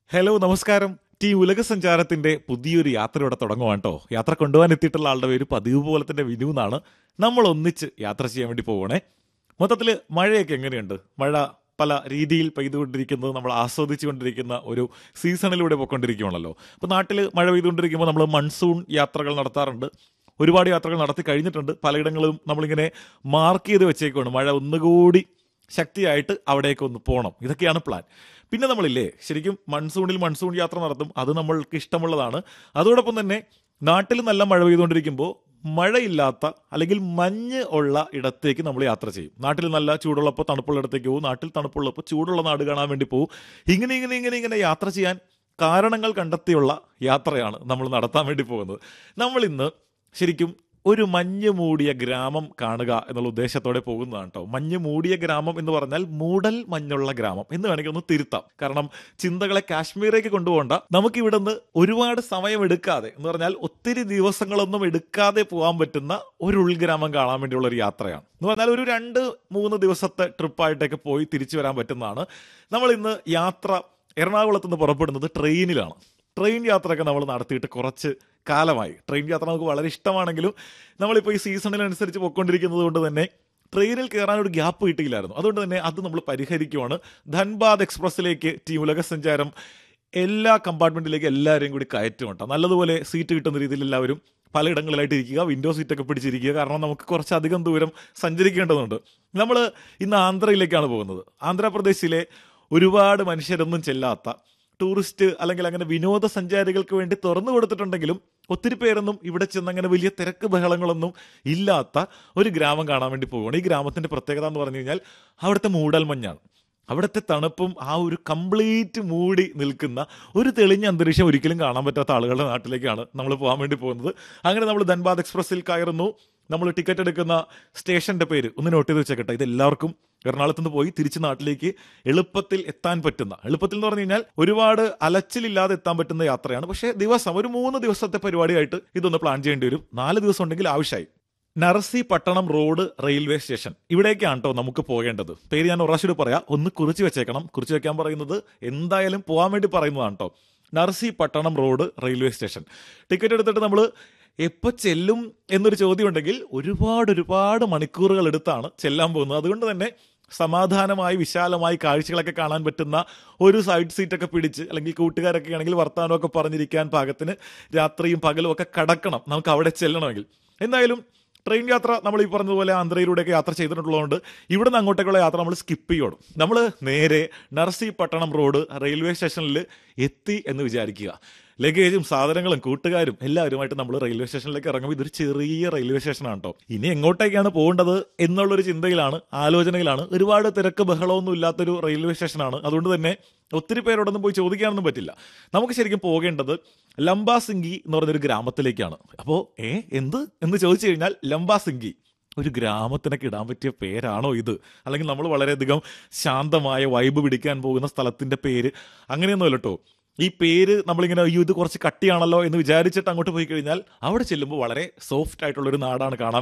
hello നമസ്കാരം team ഉലക സഞ്ചാരത്തിന്റെ പുതിയൊരു യാത്ര ഇവിടെ തുടങ്ങുവാണ് കേട്ടോ യാത്ര കൊണ്ടുപോകാൻ എത്തിയിട്ടുള്ള ആളുടെ പേര് പതിവ് പോലെ തന്നെ വിനു എന്നാണ് നമ്മൾ ഒന്നിച്ച് യാത്ര ചെയ്യാൻ വേണ്ടി പോകണേ മൊത്തത്തിൽ മഴയൊക്കെ എങ്ങനെയുണ്ട് മഴ പല രീതിയിൽ പെയ്തുകൊണ്ടിരിക്കുന്നത് നമ്മൾ ആസ്വദിച്ചുകൊണ്ടിരിക്കുന്ന ഒരു സീസണിലൂടെ പോയിക്കൊണ്ടിരിക്കുകയാണല്ലോ അപ്പോൾ നാട്ടിൽ മഴ പെയ്തുകൊണ്ടിരിക്കുമ്പോൾ നമ്മൾ മൺസൂൺ യാത്രകൾ നടത്താറുണ്ട് ഒരുപാട് യാത്രകൾ നടത്തി കഴിഞ്ഞിട്ടുണ്ട് പലയിടങ്ങളും നമ്മളിങ്ങനെ മാർക്ക് ചെയ്ത് വെച്ചേക്കുവാണ് മഴ ഒന്നുകൂടി ശക്തിയായിട്ട് അവിടേക്ക് ഒന്ന് പോകണം ഇതൊക്കെയാണ് പ്ലാൻ പിന്നെ നമ്മളില്ലേ ശരിക്കും മൺസൂണിൽ മൺസൂൺ യാത്ര നടത്തും അത് നമ്മൾക്ക് ഇഷ്ടമുള്ളതാണ് അതോടൊപ്പം തന്നെ നാട്ടിൽ നല്ല മഴ പെയ്തുകൊണ്ടിരിക്കുമ്പോൾ മഴയില്ലാത്ത അല്ലെങ്കിൽ മഞ്ഞ് ഉള്ള ഇടത്തേക്ക് നമ്മൾ യാത്ര ചെയ്യും നാട്ടിൽ നല്ല ചൂടുള്ളപ്പോൾ തണുപ്പുള്ള ഇടത്തേക്ക് പോകും നാട്ടിൽ തണുപ്പുള്ളപ്പോൾ ചൂടുള്ള നാട് കാണാൻ വേണ്ടി പോകും ഇങ്ങനെ ഇങ്ങനെ ഇങ്ങനെ ഇങ്ങനെ യാത്ര ചെയ്യാൻ കാരണങ്ങൾ കണ്ടെത്തിയുള്ള യാത്രയാണ് നമ്മൾ നടത്താൻ വേണ്ടി പോകുന്നത് നമ്മൾ ഇന്ന് ശരിക്കും ഒരു മഞ്ഞ് മൂടിയ ഗ്രാമം കാണുക എന്നുള്ള ഉദ്ദേശത്തോടെ പോകുന്നതാണ് കേട്ടോ മഞ്ഞ് മൂടിയ ഗ്രാമം എന്ന് പറഞ്ഞാൽ മൂടൽ മഞ്ഞുള്ള ഗ്രാമം എന്ന് വേണമെങ്കിൽ ഒന്ന് തിരുത്താം കാരണം ചിന്തകളെ കാശ്മീരേക്ക് കൊണ്ടുപോകണ്ട നമുക്ക് ഇവിടെ നിന്ന് ഒരുപാട് സമയം എടുക്കാതെ എന്ന് പറഞ്ഞാൽ ഒത്തിരി ദിവസങ്ങളൊന്നും എടുക്കാതെ പോകാൻ പറ്റുന്ന ഒരു ഉൾഗ്രാമം കാണാൻ വേണ്ടിയുള്ള ഒരു യാത്രയാണ് എന്ന് പറഞ്ഞാൽ ഒരു രണ്ട് മൂന്ന് ദിവസത്തെ ട്രിപ്പായിട്ടൊക്കെ പോയി തിരിച്ചു വരാൻ പറ്റുന്നതാണ് നമ്മൾ ഇന്ന് യാത്ര എറണാകുളത്ത് നിന്ന് പുറപ്പെടുന്നത് ട്രെയിനിലാണ് ട്രെയിൻ യാത്രയൊക്കെ നമ്മൾ നടത്തിയിട്ട് കുറച്ച് കാലമായി ട്രെയിൻ യാത്ര നമുക്ക് വളരെ ഇഷ്ടമാണെങ്കിലും നമ്മളിപ്പോൾ ഈ സീസണിനനുസരിച്ച് പൊയ്ക്കൊണ്ടിരിക്കുന്നത് കൊണ്ട് തന്നെ ട്രെയിനിൽ കയറാൻ ഒരു ഗ്യാപ്പ് കിട്ടിയില്ലായിരുന്നു അതുകൊണ്ട് തന്നെ അത് നമ്മൾ പരിഹരിക്കുവാണ് ധൻബാദ് എക്സ്പ്രസ്സിലേക്ക് ടീം ഉലക സഞ്ചാരം എല്ലാ കമ്പാർട്ട്മെന്റിലേക്ക് എല്ലാവരെയും കൂടി കയറ്റും കേട്ടോ നല്ലതുപോലെ സീറ്റ് കിട്ടുന്ന രീതിയിൽ എല്ലാവരും പലയിടങ്ങളിലായിട്ട് ഇരിക്കുക വിൻഡോ സീറ്റൊക്കെ പിടിച്ചിരിക്കുക കാരണം നമുക്ക് കുറച്ചധികം ദൂരം സഞ്ചരിക്കേണ്ടതുണ്ട് നമ്മൾ ഇന്ന് ആന്ധ്രയിലേക്കാണ് പോകുന്നത് ആന്ധ്രാപ്രദേശിലെ ഒരുപാട് മനുഷ്യരൊന്നും ചെല്ലാത്ത ടൂറിസ്റ്റ് അല്ലെങ്കിൽ അങ്ങനെ വിനോദസഞ്ചാരികൾക്ക് വേണ്ടി തുറന്നു കൊടുത്തിട്ടുണ്ടെങ്കിലും ഒത്തിരി പേരൊന്നും ഇവിടെ ചെന്ന് അങ്ങനെ വലിയ തിരക്ക് ബഹളങ്ങളൊന്നും ഇല്ലാത്ത ഒരു ഗ്രാമം കാണാൻ വേണ്ടി പോവുകയാണ് ഈ ഗ്രാമത്തിന്റെ പ്രത്യേകത എന്ന് പറഞ്ഞു കഴിഞ്ഞാൽ അവിടുത്തെ മൂടൽമഞ്ഞാണ് അവിടുത്തെ തണുപ്പും ആ ഒരു കംപ്ലീറ്റ് മൂടി നിൽക്കുന്ന ഒരു തെളിഞ്ഞ അന്തരീക്ഷം ഒരിക്കലും കാണാൻ പറ്റാത്ത ആളുകളുടെ നാട്ടിലേക്കാണ് നമ്മൾ പോകാൻ വേണ്ടി പോകുന്നത് അങ്ങനെ നമ്മൾ ധൻബാദ് എക്സ്പ്രസ്സിൽ കയറുന്നു നമ്മൾ ടിക്കറ്റ് എടുക്കുന്ന സ്റ്റേഷന്റെ പേര് ഒന്ന് നോട്ട് ചെയ്ത് വെച്ചേക്കട്ടെ ഇത് എല്ലാവർക്കും എറണാകുളത്ത് നിന്ന് പോയി തിരിച്ച് നാട്ടിലേക്ക് എളുപ്പത്തിൽ എത്താൻ പറ്റുന്ന എളുപ്പത്തിൽ എന്ന് പറഞ്ഞു കഴിഞ്ഞാൽ ഒരുപാട് അലച്ചിലില്ലാതെ എത്താൻ പറ്റുന്ന യാത്രയാണ് പക്ഷേ ദിവസം ഒരു മൂന്ന് ദിവസത്തെ പരിപാടിയായിട്ട് ഇതൊന്ന് പ്ലാൻ ചെയ്യേണ്ടി വരും നാല് ദിവസം ഉണ്ടെങ്കിൽ ആവശ്യമായി നർസി പട്ടണം റോഡ് റെയിൽവേ സ്റ്റേഷൻ ഇവിടേക്കാണ് കേട്ടോ നമുക്ക് പോകേണ്ടത് പേര് ഞാൻ ഒറാശോട് പറയാം ഒന്ന് കുറിച്ച് വെച്ചേക്കണം കുറിച്ച് വെക്കാൻ പറയുന്നത് എന്തായാലും പോകാൻ വേണ്ടി പറയുന്നതാണ് കേട്ടോ നർസി പട്ടണം റോഡ് റെയിൽവേ സ്റ്റേഷൻ ടിക്കറ്റ് എടുത്തിട്ട് നമ്മൾ എപ്പോൾ ചെല്ലും എന്നൊരു ചോദ്യം ഉണ്ടെങ്കിൽ ഒരുപാട് ഒരുപാട് മണിക്കൂറുകൾ എടുത്താണ് ചെല്ലാൻ പോകുന്നത് അതുകൊണ്ട് തന്നെ സമാധാനമായി വിശാലമായി കാഴ്ചകളൊക്കെ കാണാൻ പറ്റുന്ന ഒരു സൈഡ് സീറ്റൊക്കെ പിടിച്ച് അല്ലെങ്കിൽ കൂട്ടുകാരൊക്കെ ആണെങ്കിൽ വർത്തമാനമൊക്കെ പറഞ്ഞിരിക്കാൻ പാകത്തിന് രാത്രിയും പകലും ഒക്കെ കടക്കണം നമുക്ക് അവിടെ ചെല്ലണമെങ്കിൽ എന്തായാലും ട്രെയിൻ യാത്ര നമ്മൾ ഈ പറഞ്ഞതുപോലെ ആന്ധ്രയിലൂടെയൊക്കെ യാത്ര ചെയ്തിട്ടുള്ളതുകൊണ്ട് ഇവിടെ നിന്ന് അങ്ങോട്ടേക്കുള്ള യാത്ര നമ്മൾ സ്കിപ്പ് ചെയ്യണം നമ്മൾ നേരെ നർസീപട്ടണം റോഡ് റെയിൽവേ സ്റ്റേഷനിൽ എത്തി എന്ന് വിചാരിക്കുക ലഗേജും സാധനങ്ങളും കൂട്ടുകാരും എല്ലാവരുമായിട്ട് നമ്മൾ റെയിൽവേ സ്റ്റേഷനിലേക്ക് ഇറങ്ങുമ്പോൾ ഇതൊരു ചെറിയ റെയിൽവേ സ്റ്റേഷനാണ് കേട്ടോ ഇനി എങ്ങോട്ടേക്കാണ് പോകേണ്ടത് എന്നുള്ളൊരു ചിന്തയിലാണ് ആലോചനയിലാണ് ഒരുപാട് തിരക്ക് ബഹളമൊന്നും ഇല്ലാത്തൊരു റെയിൽവേ സ്റ്റേഷനാണ് അതുകൊണ്ട് തന്നെ ഒത്തിരി പേരോടൊന്നും പോയി ചോദിക്കാനൊന്നും പറ്റില്ല നമുക്ക് ശരിക്കും പോകേണ്ടത് ലംബാസിംഗി എന്ന് പറഞ്ഞൊരു ഗ്രാമത്തിലേക്കാണ് അപ്പോൾ ഏ എന്ത് എന്ന് ചോദിച്ചു കഴിഞ്ഞാൽ ലംബാസിംഗി ഒരു ഗ്രാമത്തിനൊക്കെ ഇടാൻ പറ്റിയ പേരാണോ ഇത് അല്ലെങ്കിൽ നമ്മൾ വളരെയധികം ശാന്തമായ വൈബ് പിടിക്കാൻ പോകുന്ന സ്ഥലത്തിന്റെ പേര് അങ്ങനെയൊന്നും കേട്ടോ ഈ പേര് നമ്മളിങ്ങനെ അയ്യോ ഇത് കുറച്ച് കട്ടിയാണല്ലോ എന്ന് വിചാരിച്ചിട്ട് അങ്ങോട്ട് പോയി കഴിഞ്ഞാൽ അവിടെ ചെല്ലുമ്പോൾ വളരെ സോഫ്റ്റ് ആയിട്ടുള്ള ഒരു നാടാണ് കാണാൻ